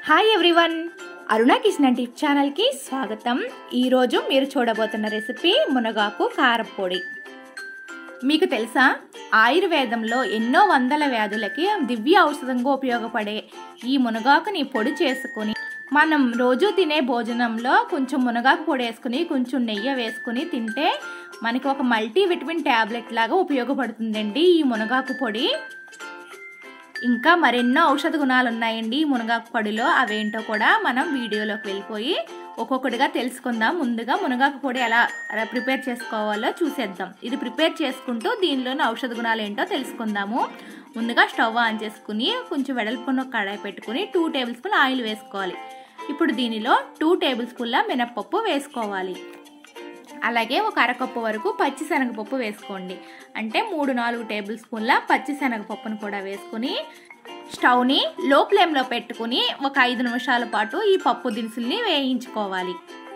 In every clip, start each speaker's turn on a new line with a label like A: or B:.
A: hi everyone Aruna Kishan tip ఛానల్కి స్వాగతం ఈరోజు మీరు చూడబోతున్న రెసిపీ మునగాకు కారపొడి మీకు తెలుసా ఆయుర్వేదంలో ఎన్నో వందల వ్యాధులకి దివ్య ఔషధంగా ఉపయోగపడే ఈ మునగాకుని పొడి చేసుకుని మనం రోజు తినే భోజనంలో కొంచెం మునగాకు పొడి వేసుకుని కొంచెం నెయ్యి వేసుకుని తింటే మనకి ఒక మల్టీ విటమిన్ ట్యాబ్లెట్ లాగా ఉపయోగపడుతుందండి ఈ మునగాకు పొడి ఇంకా మరెన్నో ఔషధ గుణాలు ఉన్నాయండి ఈ మునగాకు పొడిలో అవేంటో కూడా మనం వీడియోలోకి వెళ్ళిపోయి ఒక్కొక్కటిగా తెలుసుకుందాం ముందుగా మునగాకు పొడి ఎలా ప్రిపేర్ చేసుకోవాలో చూసేద్దాం ఇది ప్రిపేర్ చేసుకుంటూ దీనిలోని ఔషధ గుణాలు ఏంటో తెలుసుకుందాము ముందుగా స్టవ్ ఆన్ చేసుకుని కొంచెం వెడల్పున్న కడాయి పెట్టుకుని టూ టేబుల్ స్పూన్ ఆయిల్ వేసుకోవాలి ఇప్పుడు దీనిలో టూ టేబుల్ స్పూన్ల మినప్పప్పు వేసుకోవాలి అలాగే ఒక అరకప్పు వరకు పచ్చి శనగపప్పు వేసుకోండి అంటే మూడు నాలుగు టేబుల్ స్పూన్ల పచ్చి శనగపప్పును కూడా వేసుకుని స్టవ్ని లో ఫ్లేమ్లో పెట్టుకుని ఒక ఐదు నిమిషాల పాటు ఈ పప్పు దినుసుల్ని వేయించుకోవాలి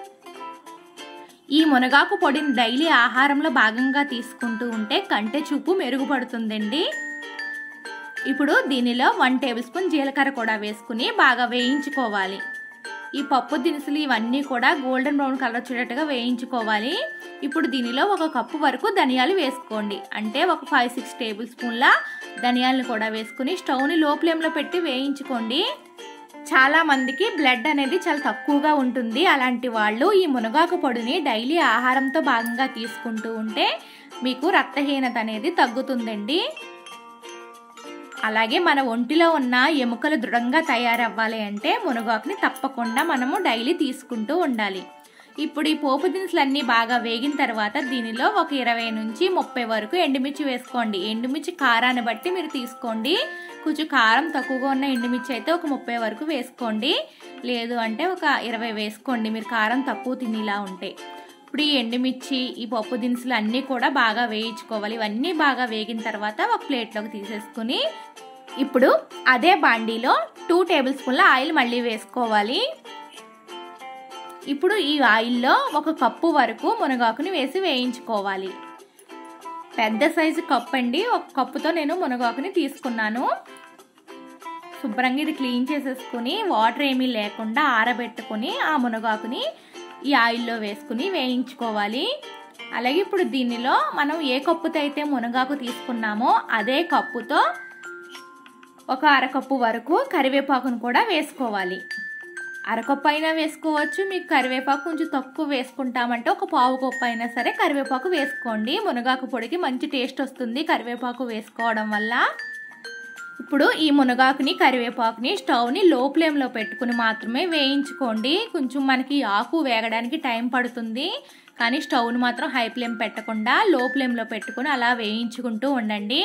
A: ఈ మునగాకు పొడిని డైలీ ఆహారంలో భాగంగా తీసుకుంటూ ఉంటే కంటి చూపు మెరుగుపడుతుందండి ఇప్పుడు దీనిలో వన్ టేబుల్ స్పూన్ జీలకర్ర కూడా వేసుకుని బాగా వేయించుకోవాలి ఈ పప్పు దినుసులు ఇవన్నీ కూడా గోల్డెన్ బ్రౌన్ కలర్ వచ్చేటట్టుగా వేయించుకోవాలి ఇప్పుడు దీనిలో ఒక కప్పు వరకు ధనియాలు వేసుకోండి అంటే ఒక ఫైవ్ సిక్స్ టేబుల్ స్పూన్ల ధనియాలను కూడా వేసుకుని స్టవ్ని లో ఫ్లేమ్లో పెట్టి వేయించుకోండి చాలా మందికి బ్లడ్ అనేది చాలా తక్కువగా ఉంటుంది అలాంటి వాళ్ళు ఈ మునగాకు పొడిని డైలీ ఆహారంతో భాగంగా తీసుకుంటూ ఉంటే మీకు రక్తహీనత అనేది తగ్గుతుందండి అలాగే మన ఒంటిలో ఉన్న ఎముకలు దృఢంగా తయారవ్వాలి అంటే మునగాకుని తప్పకుండా మనము డైలీ తీసుకుంటూ ఉండాలి ఇప్పుడు ఈ పోపు దినుసులన్నీ బాగా వేగిన తర్వాత దీనిలో ఒక ఇరవై నుంచి ముప్పై వరకు ఎండుమిర్చి వేసుకోండి ఎండుమిర్చి కారాన్ని బట్టి మీరు తీసుకోండి కొంచెం కారం తక్కువగా ఉన్న ఎండుమిర్చి అయితే ఒక ముప్పై వరకు వేసుకోండి లేదు అంటే ఒక ఇరవై వేసుకోండి మీరు కారం తక్కువ తినేలా ఉంటే ఇప్పుడు ఈ ఎండుమిర్చి ఈ పప్పు దినుసులు అన్నీ కూడా బాగా వేయించుకోవాలి ఇవన్నీ బాగా వేగిన తర్వాత ఒక ప్లేట్లోకి తీసేసుకుని ఇప్పుడు అదే బాండీలో టూ టేబుల్ స్పూన్ల ఆయిల్ మళ్ళీ వేసుకోవాలి ఇప్పుడు ఈ ఆయిల్లో ఒక కప్పు వరకు మునగాకుని వేసి వేయించుకోవాలి పెద్ద సైజు కప్పు అండి ఒక కప్పుతో నేను మునగాకుని తీసుకున్నాను శుభ్రంగా ఇది క్లీన్ చేసేసుకుని వాటర్ ఏమీ లేకుండా ఆరబెట్టుకుని ఆ మునగాకుని ఈ ఆయిల్లో వేసుకుని వేయించుకోవాలి అలాగే ఇప్పుడు దీనిలో మనం ఏ కప్పుతో అయితే మునగాకు తీసుకున్నామో అదే కప్పుతో ఒక అరకప్పు వరకు కరివేపాకును కూడా వేసుకోవాలి అరకప్పు అయినా వేసుకోవచ్చు మీకు కరివేపాకు కొంచెం తక్కువ వేసుకుంటామంటే ఒక పావు కప్పు అయినా సరే కరివేపాకు వేసుకోండి మునగాకు పొడికి మంచి టేస్ట్ వస్తుంది కరివేపాకు వేసుకోవడం వల్ల ఇప్పుడు ఈ మునగాకుని కరివేపాకుని స్టవ్ని లో ఫ్లేమ్లో పెట్టుకుని మాత్రమే వేయించుకోండి కొంచెం మనకి ఆకు వేగడానికి టైం పడుతుంది కానీ స్టవ్ని మాత్రం హై ఫ్లేమ్ పెట్టకుండా లో ఫ్లేమ్లో పెట్టుకుని అలా వేయించుకుంటూ ఉండండి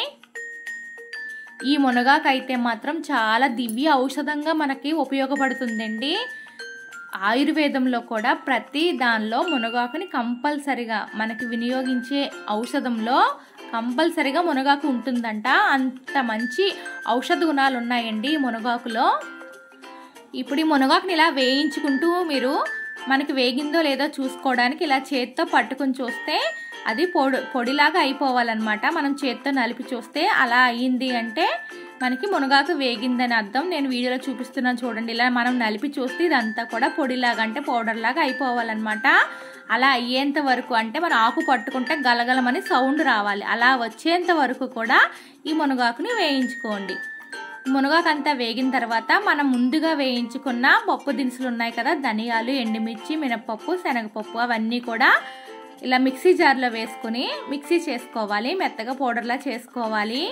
A: ఈ మునగాకు అయితే మాత్రం చాలా దివ్య ఔషధంగా మనకి ఉపయోగపడుతుందండి ఆయుర్వేదంలో కూడా ప్రతి దానిలో మునగాకుని కంపల్సరిగా మనకి వినియోగించే ఔషధంలో కంపల్సరిగా మునగాకు ఉంటుందంట అంత మంచి ఔషధ గుణాలు ఉన్నాయండి మునగాకులో ఇప్పుడు ఈ మునగాకుని ఇలా వేయించుకుంటూ మీరు మనకి వేగిందో లేదో చూసుకోవడానికి ఇలా చేత్తో పట్టుకుని చూస్తే అది పొడి పొడిలాగా అయిపోవాలన్నమాట మనం చేత్తో నలిపి చూస్తే అలా అయ్యింది అంటే మనకి మునగాకు వేగిందని అర్థం నేను వీడియోలో చూపిస్తున్నాను చూడండి ఇలా మనం నలిపి చూస్తే ఇదంతా కూడా పొడిలాగా అంటే పౌడర్ లాగా అయిపోవాలన్నమాట అలా అయ్యేంత వరకు అంటే మనం ఆకు పట్టుకుంటే గలగలమని సౌండ్ రావాలి అలా వచ్చేంత వరకు కూడా ఈ మునగాకుని వేయించుకోండి మునగాకు అంతా వేగిన తర్వాత మనం ముందుగా వేయించుకున్న పప్పు దినుసులు ఉన్నాయి కదా ధనియాలు ఎండుమిర్చి మినపప్పు శనగపప్పు అవన్నీ కూడా ఇలా మిక్సీ జార్లో వేసుకుని మిక్సీ చేసుకోవాలి మెత్తగా పౌడర్లా చేసుకోవాలి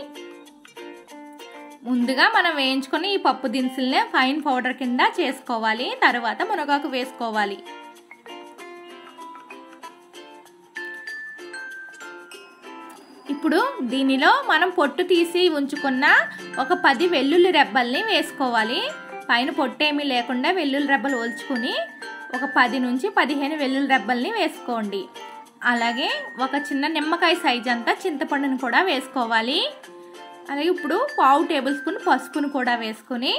A: ముందుగా మనం వేయించుకొని ఈ పప్పు దినుసుల్ని ఫైన్ పౌడర్ కింద చేసుకోవాలి తర్వాత మునగాకు వేసుకోవాలి ఇప్పుడు దీనిలో మనం పొట్టు తీసి ఉంచుకున్న ఒక పది వెల్లుల్లి రెబ్బల్ని వేసుకోవాలి పైన పొట్టేమీ లేకుండా వెల్లుల్లి రెబ్బలు ఓల్చుకుని ఒక పది నుంచి పదిహేను వెల్లుల్లి రెబ్బల్ని వేసుకోండి అలాగే ఒక చిన్న నిమ్మకాయ సైజ్ అంతా చింతపండుని కూడా వేసుకోవాలి అలాగే ఇప్పుడు పావు టేబుల్ స్పూన్ పసుపును కూడా వేసుకొని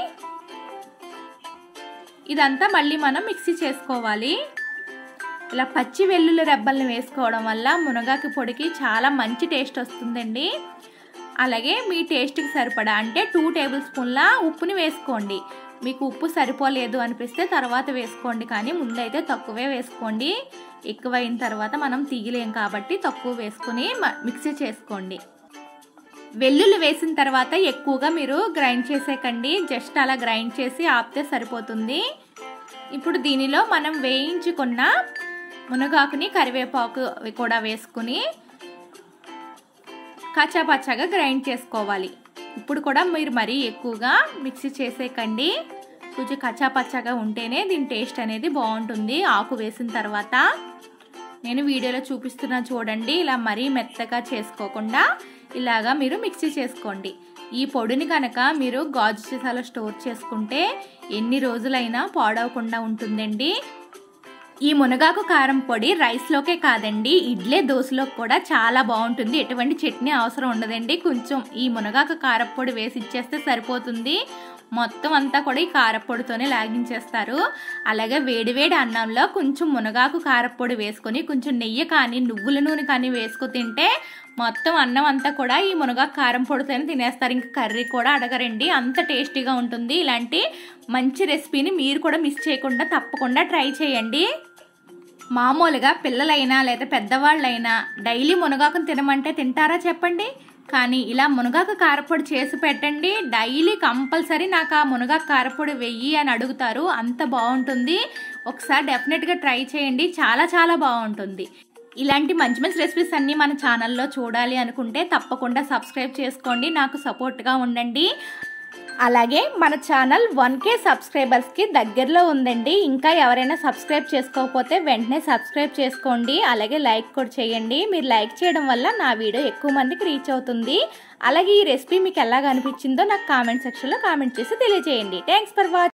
A: ఇదంతా మళ్ళీ మనం మిక్సీ చేసుకోవాలి ఇలా పచ్చి వెల్లుల్లి రెబ్బల్ని వేసుకోవడం వల్ల మునగాకు పొడికి చాలా మంచి టేస్ట్ వస్తుందండి అలాగే మీ టేస్ట్కి సరిపడా అంటే టూ టేబుల్ స్పూన్ల ఉప్పుని వేసుకోండి మీకు ఉప్పు సరిపోలేదు అనిపిస్తే తర్వాత వేసుకోండి కానీ ముందైతే తక్కువే వేసుకోండి ఎక్కువైన తర్వాత మనం తీయలేం కాబట్టి తక్కువ వేసుకుని మిక్సీ చేసుకోండి వెల్లుల్లి వేసిన తర్వాత ఎక్కువగా మీరు గ్రైండ్ చేసేకండి జస్ట్ అలా గ్రైండ్ చేసి ఆపితే సరిపోతుంది ఇప్పుడు దీనిలో మనం వేయించుకున్న మునగాకుని కరివేపాకు కూడా వేసుకుని కచ్చాపచ్చాగా గ్రైండ్ చేసుకోవాలి ఇప్పుడు కూడా మీరు మరీ ఎక్కువగా మిక్సీ చేసేకండి కొంచెం కచ్చాపచ్చాగా ఉంటేనే దీని టేస్ట్ అనేది బాగుంటుంది ఆకు వేసిన తర్వాత నేను వీడియోలో చూపిస్తున్నా చూడండి ఇలా మరీ మెత్తగా చేసుకోకుండా ఇలాగా మీరు మిక్సీ చేసుకోండి ఈ పొడిని కనుక మీరు గాజు సీసాలో స్టోర్ చేసుకుంటే ఎన్ని రోజులైనా పాడవకుండా ఉంటుందండి ఈ మునగాకు కారం పొడి రైస్లోకే కాదండి ఇడ్లీ దోశలోకి కూడా చాలా బాగుంటుంది ఎటువంటి చట్నీ అవసరం ఉండదండి కొంచెం ఈ మునగాకు కారపొడి వేసి ఇచ్చేస్తే సరిపోతుంది మొత్తం అంతా కూడా ఈ కారపొడితోనే లాగించేస్తారు అలాగే వేడివేడి అన్నంలో కొంచెం మునగాకు కారపొడి వేసుకొని కొంచెం నెయ్యి కానీ నువ్వుల నూనె కానీ వేసుకు తింటే మొత్తం అన్నం అంతా కూడా ఈ మునగాకు కారం పొడితోనే తినేస్తారు ఇంకా కర్రీ కూడా అడగరండి అంత టేస్టీగా ఉంటుంది ఇలాంటి మంచి రెసిపీని మీరు కూడా మిస్ చేయకుండా తప్పకుండా ట్రై చేయండి మామూలుగా పిల్లలైనా లేదా పెద్దవాళ్ళైనా డైలీ మునగాకును తినమంటే తింటారా చెప్పండి కానీ ఇలా మునగాకు కారపొడి చేసి పెట్టండి డైలీ కంపల్సరీ నాకు ఆ మునగాకు కారపొడి వెయ్యి అని అడుగుతారు అంత బాగుంటుంది ఒకసారి డెఫినెట్గా ట్రై చేయండి చాలా చాలా బాగుంటుంది ఇలాంటి మంచి మంచి రెసిపీస్ అన్నీ మన ఛానల్లో చూడాలి అనుకుంటే తప్పకుండా సబ్స్క్రైబ్ చేసుకోండి నాకు సపోర్ట్గా ఉండండి అలాగే మన ఛానల్ వన్ కే సబ్స్క్రైబర్స్కి దగ్గరలో ఉందండి ఇంకా ఎవరైనా సబ్స్క్రైబ్ చేసుకోకపోతే వెంటనే సబ్స్క్రైబ్ చేసుకోండి అలాగే లైక్ కూడా చేయండి మీరు లైక్ చేయడం వల్ల నా వీడియో ఎక్కువ మందికి రీచ్ అవుతుంది అలాగే ఈ రెసిపీ మీకు ఎలాగ అనిపించిందో నాకు కామెంట్ సెక్షన్లో కామెంట్ చేసి తెలియజేయండి థ్యాంక్స్ ఫర్ వాచింగ్